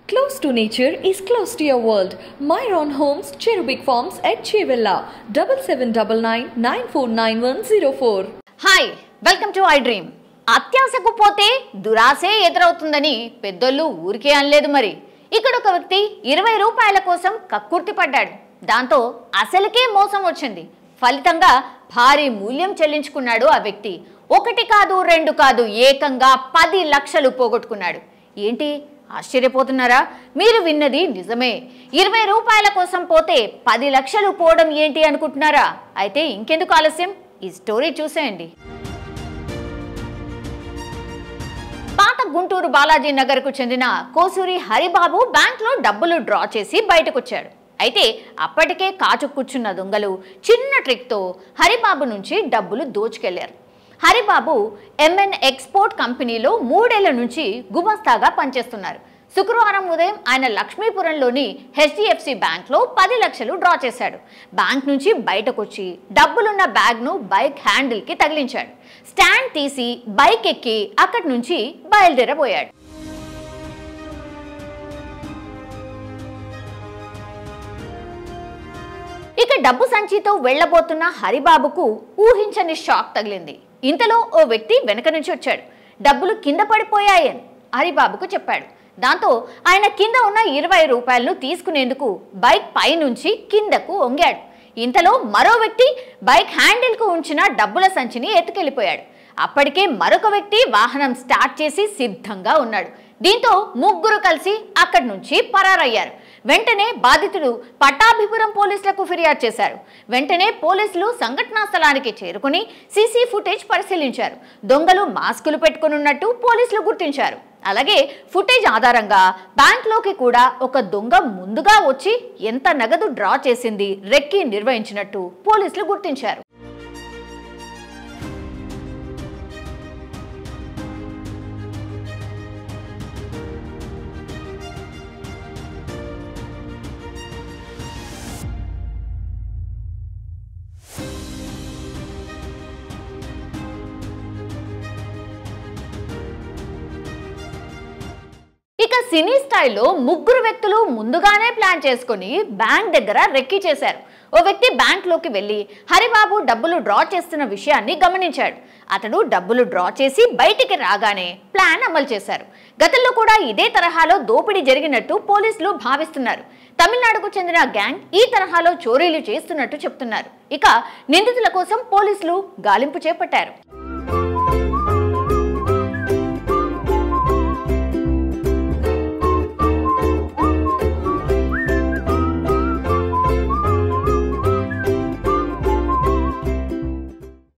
Close to nature is close to your world. Myron Homes, Cherubic Farms at Chevilla, 7799 hi welcome to I dream అత్యాశకు పోతే దురాశే ఎదురవుతుందని పెద్దోళ్ళు ఊరికే అనలేదు మరి ఇక్కడ ఒక వ్యక్తి ఇరవై రూపాయల కోసం కక్కుర్తి పడ్డాడు దాంతో అసలుకే మోసం వచ్చింది ఫలితంగా భారీ మూల్యం చెల్లించుకున్నాడు ఆ వ్యక్తి ఒకటి కాదు రెండు కాదు ఏకంగా పది లక్షలు పోగొట్టుకున్నాడు ఏంటి ఆశ్చర్యపోతున్నారా మీరు విన్నది నిజమే ఇరవై రూపాయల కోసం పోతే పది లక్షలు పోవడం ఏంటి అనుకుంటున్నారా అయితే ఇంకెందుకు ఆలస్యం ఈ స్టోరీ చూసేయండి పాత గుంటూరు బాలాజీ నగర్కు చెందిన కోసూరి హరిబాబు బ్యాంక్లో డబ్బులు డ్రా చేసి బయటకొచ్చాడు అయితే అప్పటికే కాచు కూర్చున్న దొంగలు చిన్న ట్రిక్తో హరిబాబు నుంచి డబ్బులు దోచుకెళ్లారు హరిబాబు ఎంఎన్ ఎక్స్పోర్ట్ కంపెనీలో మూడేళ్ల నుంచి గుమస్తాగా పనిచేస్తున్నారు శుక్రవారం ఉదయం ఆయన లక్ష్మీపురంలోని హెచ్డిఎఫ్సి బ్యాంక్లో పది లక్షలు డ్రా చేశాడు బ్యాంక్ నుంచి బయటకొచ్చి డబ్బులున్న బ్యాగ్ను బైక్ హ్యాండిల్కి తగిలించాడు స్టాండ్ తీసి బైక్ ఎక్కి అక్కడి నుంచి బయలుదేరబోయాడు ఇక డబ్బు సంచితో వెళ్లబోతున్న హరిబాబుకు ఊహించని షాక్ తగిలింది ఇంతలో ఓ వ్యక్తి వెనక నుంచి వచ్చాడు డబ్బులు కింద పడిపోయాయని హరిబాబుకు చెప్పాడు దాంతో ఆయన కింద ఉన్న ఇరవై రూపాయలను తీసుకునేందుకు బైక్ పైనుంచి కిందకు వంగాడు ఇంతలో మరో వ్యక్తి బైక్ హ్యాండిల్కు ఉంచిన డబ్బుల సంచిని ఎత్తుకెళ్లిపోయాడు అప్పటికే మరొక వ్యక్తి వాహనం స్టార్ట్ చేసి సిద్ధంగా ఉన్నాడు దీంతో ముగ్గురు కలిసి అక్కడి నుంచి పరారయ్యారు వెంటనే బాధితుడు పట్టాభిపురం పోలీసులకు ఫిర్యాదు చేశారు వెంటనే పోలీసులు సంఘటనా స్థలానికి చేరుకుని సీసీ ఫుటేజ్ పరిశీలించారు దొంగలు మాస్కులు పెట్టుకున్నట్టు పోలీసులు గుర్తించారు అలాగే ఫుటేజ్ ఆధారంగా బ్యాంక్లోకి కూడా ఒక దొంగ ముందుగా వచ్చి ఎంత నగదు డ్రా చేసింది రెక్కి నిర్వహించినట్టు పోలీసులు గుర్తించారు ఇక సినీ స్థాయిలో ముగ్గురు వ్యక్తులు ముందుగానే ప్లాన్ చేసుకుని బ్యాంక్ దగ్గర రెక్కి చేశారు ఓ వ్యక్తి బ్యాంక్లోకి వెళ్ళి హరిబాబు డబ్బులు డ్రా చేస్తున్న విషయాన్ని గమనించాడు అతడు డబ్బులు డ్రా చేసి బయటికి రాగానే ప్లాన్ అమలు చేశారు గతంలో కూడా ఇదే తరహాలో దోపిడీ జరిగినట్టు పోలీసులు భావిస్తున్నారు తమిళనాడుకు చెందిన గ్యాంగ్ ఈ తరహాలో చోరీలు చేస్తున్నట్టు చెప్తున్నారు ఇక నిందితుల కోసం పోలీసులు గాలింపు చేపట్టారు